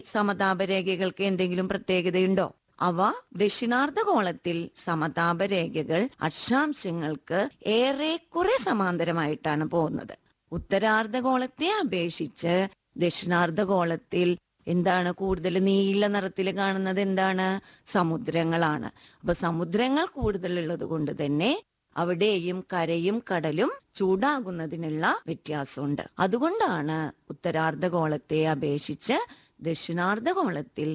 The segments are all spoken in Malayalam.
സമതാപരേഖകൾക്ക് എന്തെങ്കിലും പ്രത്യേകതയുണ്ടോ അവ ദക്ഷിണാർദ്ധഗോളത്തിൽ സമതാപരേഖകൾ അക്ഷാംശങ്ങൾക്ക് ഏറെക്കുറെ സമാന്തരമായിട്ടാണ് പോകുന്നത് ഉത്തരാർദ്ധഗോളത്തെ അപേക്ഷിച്ച് ദക്ഷിണാർദ്ധഗോളത്തിൽ എന്താണ് കൂടുതൽ നീല നിറത്തിൽ കാണുന്നത് എന്താണ് സമുദ്രങ്ങളാണ് അപ്പൊ സമുദ്രങ്ങൾ കൂടുതലുള്ളത് കൊണ്ട് തന്നെ അവിടെയും കരയും കടലും ചൂടാകുന്നതിനുള്ള വ്യത്യാസമുണ്ട് അതുകൊണ്ടാണ് ഉത്തരാർദ്ധഗോളത്തെ അപേക്ഷിച്ച് ദക്ഷിണാർദ്ധഗോളത്തിൽ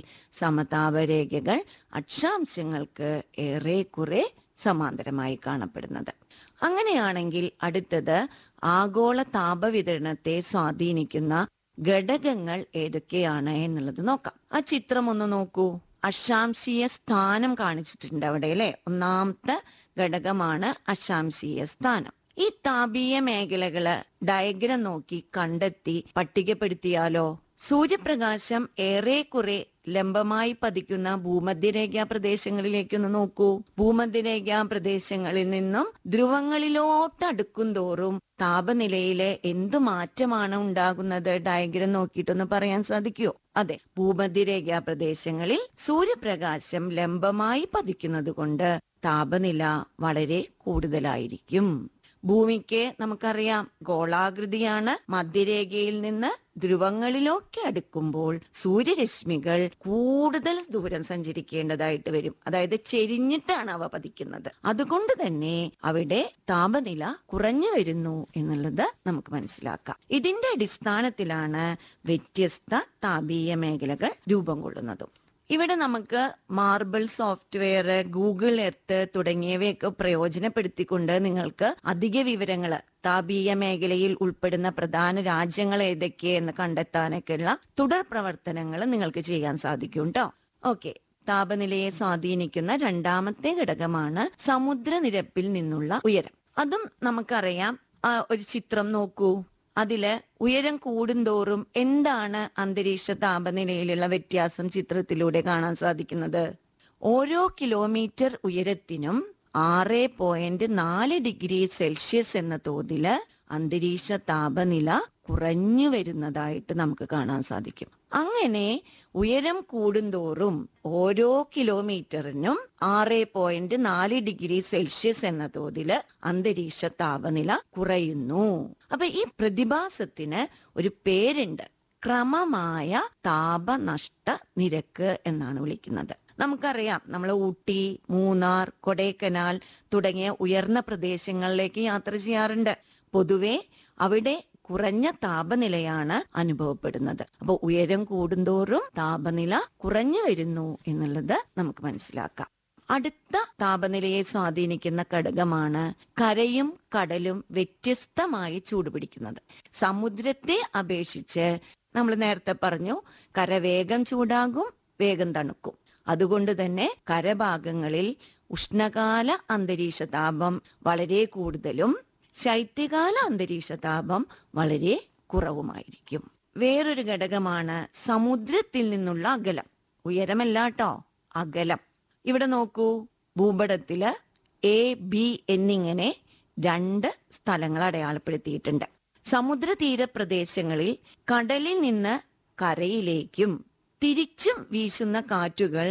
സമതാപരേഖകൾ അക്ഷാംശങ്ങൾക്ക് ഏറെക്കുറെ സമാന്തരമായി കാണപ്പെടുന്നത് അങ്ങനെയാണെങ്കിൽ അടുത്തത് ആഗോള താപവിതരണത്തെ സ്വാധീനിക്കുന്ന ഘടകങ്ങൾ ഏതൊക്കെയാണ് എന്നുള്ളത് നോക്കാം ആ ചിത്രം ഒന്ന് നോക്കൂ അശാംശീയ സ്ഥാനം കാണിച്ചിട്ടുണ്ട് അവിടെ അല്ലെ ഒന്നാമത്തെ ഘടകമാണ് അശാംശീയ സ്ഥാനം ഈ താപീയ മേഖലകള് ഡയഗ്രം നോക്കി കണ്ടെത്തി പട്ടികപ്പെടുത്തിയാലോ സൂര്യപ്രകാശം ഏറെക്കുറെ ലംബമായി പതിക്കുന്ന ഭൂമധ്യരേഖാ പ്രദേശങ്ങളിലേക്കൊന്ന് നോക്കൂ ഭൂമധ്യരേഖാ പ്രദേശങ്ങളിൽ നിന്നും ധ്രുവങ്ങളിലോട്ട് അടുക്കും തോറും താപനിലയിലെ എന്തു മാറ്റമാണ് ഉണ്ടാകുന്നത് ഡയഗ്രം നോക്കിയിട്ടൊന്ന് പറയാൻ സാധിക്കുമോ അതെ ഭൂമധ്യരേഖാ പ്രദേശങ്ങളിൽ സൂര്യപ്രകാശം ലംബമായി പതിക്കുന്നത് കൊണ്ട് താപനില വളരെ കൂടുതലായിരിക്കും ഭൂമിക്ക് നമുക്കറിയാം ഗോളാകൃതിയാണ് മധ്യരേഖയിൽ നിന്ന് ധ്രുവങ്ങളിലൊക്കെ അടുക്കുമ്പോൾ സൂര്യരശ്മികൾ കൂടുതൽ ദൂരം സഞ്ചരിക്കേണ്ടതായിട്ട് വരും അതായത് ചെരിഞ്ഞിട്ടാണ് അവ പതിക്കുന്നത് അതുകൊണ്ട് തന്നെ അവിടെ താപനില കുറഞ്ഞു വരുന്നു എന്നുള്ളത് നമുക്ക് മനസ്സിലാക്കാം ഇതിന്റെ അടിസ്ഥാനത്തിലാണ് വ്യത്യസ്ത താപീയ മേഖലകൾ രൂപം കൊള്ളുന്നതും ഇവിടെ നമുക്ക് മാർബിൾ സോഫ്റ്റ്വെയർ ഗൂഗിൾ എർത്ത് തുടങ്ങിയവയൊക്കെ പ്രയോജനപ്പെടുത്തിക്കൊണ്ട് നിങ്ങൾക്ക് അധിക വിവരങ്ങൾ താപീയ മേഖലയിൽ ഉൾപ്പെടുന്ന പ്രധാന രാജ്യങ്ങൾ ഏതൊക്കെയെന്ന് കണ്ടെത്താനൊക്കെയുള്ള തുടർ പ്രവർത്തനങ്ങൾ നിങ്ങൾക്ക് ചെയ്യാൻ സാധിക്കും കേട്ടോ ഓക്കെ താപനിലയെ സ്വാധീനിക്കുന്ന രണ്ടാമത്തെ ഘടകമാണ് സമുദ്രനിരപ്പിൽ നിന്നുള്ള ഉയരം അതും നമുക്കറിയാം ആ, ഒരു ചിത്രം നോക്കൂ അതില് ഉയരം കൂടുന്തോറും എന്താണ് അന്തരീക്ഷ താപനിലയിലുള്ള വ്യത്യാസം ചിത്രത്തിലൂടെ കാണാൻ സാധിക്കുന്നത് ഓരോ കിലോമീറ്റർ ഉയരത്തിനും ആറ് പോയിന്റ് നാല് ഡിഗ്രി സെൽഷ്യസ് എന്ന തോതില് അന്തരീക്ഷ താപനില കുറഞ്ഞു വരുന്നതായിട്ട് നമുക്ക് കാണാൻ സാധിക്കും അങ്ങനെ ഉയരം കൂടുന്തോറും ഓരോ കിലോമീറ്ററിനും ആറ് പോയിന്റ് നാല് ഡിഗ്രി സെൽഷ്യസ് എന്ന തോതില് അന്തരീക്ഷ താപനില കുറയുന്നു അപ്പൊ ഈ പ്രതിഭാസത്തിന് ഒരു പേരുണ്ട് ക്രമമായ താപനഷ്ട നിരക്ക് എന്നാണ് വിളിക്കുന്നത് നമുക്കറിയാം നമ്മൾ ഊട്ടി മൂന്നാർ കൊടൈക്കനാൽ തുടങ്ങിയ ഉയർന്ന പ്രദേശങ്ങളിലേക്ക് യാത്ര ചെയ്യാറുണ്ട് പൊതുവെ അവിടെ കുറഞ്ഞ താപനിലയാണ് അനുഭവപ്പെടുന്നത് അപ്പോൾ ഉയരം കൂടുന്തോറും താപനില കുറഞ്ഞു വരുന്നു എന്നുള്ളത് നമുക്ക് മനസ്സിലാക്കാം അടുത്ത താപനിലയെ സ്വാധീനിക്കുന്ന ഘടകമാണ് കരയും കടലും വ്യത്യസ്തമായി ചൂടുപിടിക്കുന്നത് സമുദ്രത്തെ അപേക്ഷിച്ച് നമ്മൾ നേരത്തെ പറഞ്ഞു കര വേഗം ചൂടാകും വേഗം തണുക്കും അതുകൊണ്ട് തന്നെ കരഭാഗങ്ങളിൽ ഉഷ്ണകാല അന്തരീക്ഷ താപം വളരെ കൂടുതലും ശൈത്യകാല അന്തരീക്ഷ താപം വളരെ കുറവുമായിരിക്കും വേറൊരു ഘടകമാണ് സമുദ്രത്തിൽ നിന്നുള്ള അകലം ഉയരമല്ലാട്ടോ അകലം ഇവിടെ നോക്കൂ ഭൂപടത്തില് എ ബി എന്നിങ്ങനെ രണ്ട് സ്ഥലങ്ങൾ അടയാളപ്പെടുത്തിയിട്ടുണ്ട് സമുദ്രതീര പ്രദേശങ്ങളിൽ കടലിൽ നിന്ന് കരയിലേക്കും തിരിച്ചും വീശുന്ന കാറ്റുകൾ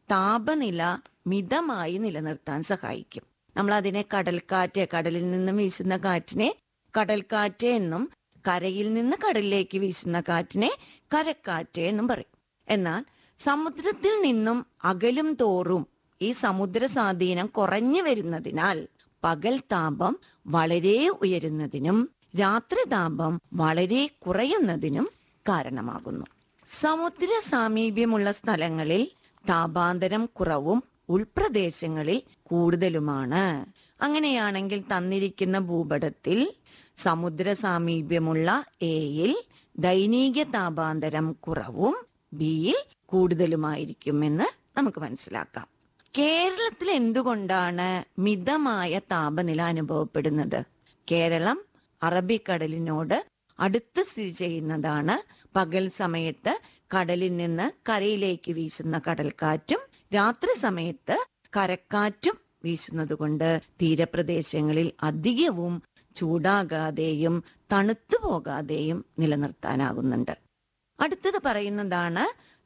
താപനില മിതമായി നിലനിർത്താൻ സഹായിക്കും നമ്മൾ അതിനെ കടൽക്കാറ്റ് കടലിൽ നിന്നും വീശുന്ന കാറ്റിനെ കടൽക്കാറ്റ് എന്നും കരയിൽ നിന്ന് കടലിലേക്ക് വീശുന്ന കാറ്റിനെ കരക്കാറ്റ് എന്നും പറയും എന്നാൽ സമുദ്രത്തിൽ നിന്നും അകലും തോറും ഈ സമുദ്ര സ്വാധീനം കുറഞ്ഞു വരുന്നതിനാൽ പകൽ താപം വളരെ ഉയരുന്നതിനും രാത്രി താപം വളരെ കുറയുന്നതിനും കാരണമാകുന്നു സമുദ്ര സാമീപ്യമുള്ള സ്ഥലങ്ങളിൽ താപാന്തരം കുറവും ഉൾപ്രദേശങ്ങളിൽ കൂടുതലുമാണ് അങ്ങനെയാണെങ്കിൽ തന്നിരിക്കുന്ന ഭൂപടത്തിൽ സമുദ്ര സാമീപ്യമുള്ള എയിൽ ദൈനിക താപാന്തരം കുറവും ബിയിൽ കൂടുതലുമായിരിക്കുമെന്ന് നമുക്ക് മനസ്സിലാക്കാം കേരളത്തിൽ എന്തുകൊണ്ടാണ് മിതമായ താപനില അനുഭവപ്പെടുന്നത് കേരളം അറബിക്കടലിനോട് അടുത്ത് സ്ഥിതി ചെയ്യുന്നതാണ് പകൽ സമയത്ത് കടലിൽ നിന്ന് കരയിലേക്ക് വീശുന്ന കടൽക്കാറ്റും രാത്രി സമയത്ത് കരക്കാറ്റും വീശുന്നത് കൊണ്ട് തീരപ്രദേശങ്ങളിൽ അധികവും ചൂടാകാതെയും തണുത്തു പോകാതെയും നിലനിർത്താനാകുന്നുണ്ട് അടുത്തത് പറയുന്നതാണ്